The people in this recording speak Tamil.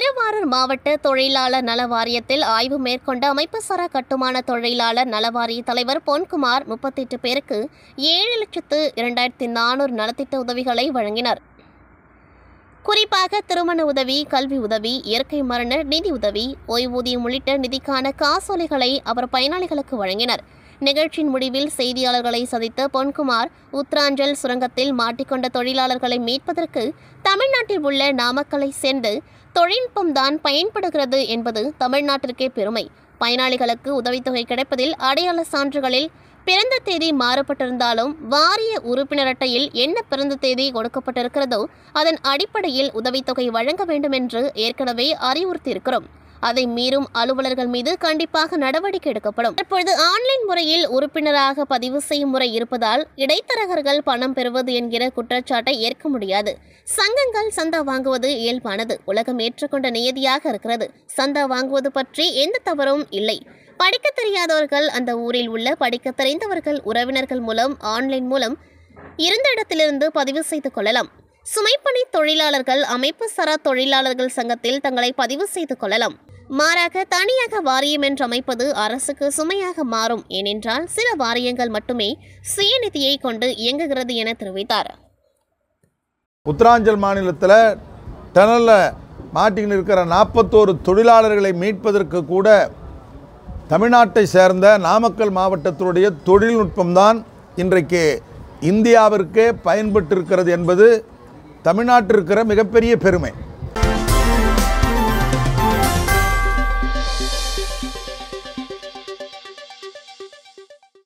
திருவாரூர் மாவட்ட தொழிலாளர் நல வாரியத்தில் ஆய்வு மேற்கொண்ட அமைப்புசாரா கட்டுமான தொழிலாளர் நல வாரிய தலைவர் பொன்குமார் முப்பத்தெட்டு பேருக்கு ஏழு லட்சத்து இரண்டாயிரத்தி நானூறு நலத்திட்ட உதவிகளை வழங்கினர் குறிப்பாக திருமண உதவி கல்வி உதவி இயற்கை மரண நிதி உதவி ஓய்வூதியம் உள்ளிட்ட நிதிக்கான காசோலைகளை அவர் பயனாளிகளுக்கு வழங்கினர் நிகழ்ச்சியின் முடிவில் செய்தியாளர்களை சந்தித்த பொன்குமார் உத்தராஞ்சல் சுரங்கத்தில் மாட்டிக்கொண்ட தொழிலாளர்களை மீட்பதற்கு தமிழ்நாட்டில் உள்ள நாமக்கலை சேர்ந்து தொழில்நுட்பம்தான் பயன்படுகிறது என்பது தமிழ்நாட்டிற்கே பெருமை பயனாளிகளுக்கு உதவித்தொகை கிடைப்பதில் அடையாள சான்றுகளில் பிறந்த தேதி மாறுபட்டிருந்தாலும் வாரிய உறுப்பினர் அட்டையில் என்ன பிறந்த தேதி கொடுக்கப்பட்டிருக்கிறதோ அதன் அடிப்படையில் உதவித்தொகை வழங்க வேண்டும் என்று ஏற்கனவே அறிவுறுத்தியிருக்கிறோம் அதை மீறும் அலுவலர்கள் மீது கண்டிப்பாக நடவடிக்கை எடுக்கப்படும் தற்பொழுது ஆன்லைன் முறையில் உறுப்பினராக பதிவு செய்யும் முறை இருப்பதால் இடைத்தரகர்கள் பணம் பெறுவது என்கிற குற்றச்சாட்டை ஏற்க முடியாது சங்கங்கள் சந்தா வாங்குவது இயல்பானது உலகம் ஏற்றுக்கொண்ட நியதியாக இருக்கிறது சந்தா வாங்குவது பற்றி எந்த தவறும் இல்லை படிக்க தெரியாதவர்கள் அந்த ஊரில் உள்ள படிக்க தெரிந்தவர்கள் உறவினர்கள் மூலம் ஆன்லைன் மூலம் இருந்த இடத்திலிருந்து பதிவு செய்து கொள்ளலாம் சுமைப்பணி தொழிலாளர்கள் அமைப்பு சாரா தொழிலாளர்கள் சங்கத்தில் தங்களை பதிவு செய்து கொள்ளலாம் மாறாக தனியாக வாரியம் என்று அமைப்பது அரசுக்கு சுமையாக மாறும் ஏனென்றால் சில வாரியங்கள் மட்டுமே சுயநிதியை கொண்டு இயங்குகிறது என தெரிவித்தார் உத்தராஞ்சல் மாநிலத்தில் டனலில் மாட்டிக்கின்னு இருக்கிற நாற்பத்தோரு தொழிலாளர்களை மீட்பதற்கு கூட தமிழ்நாட்டை சேர்ந்த நாமக்கல் மாவட்டத்தினுடைய தொழில்நுட்பம்தான் இன்றைக்கு இந்தியாவிற்கே பயன்பட்டிருக்கிறது என்பது தமிழ்நாட்டில் இருக்கிற மிகப்பெரிய பெருமை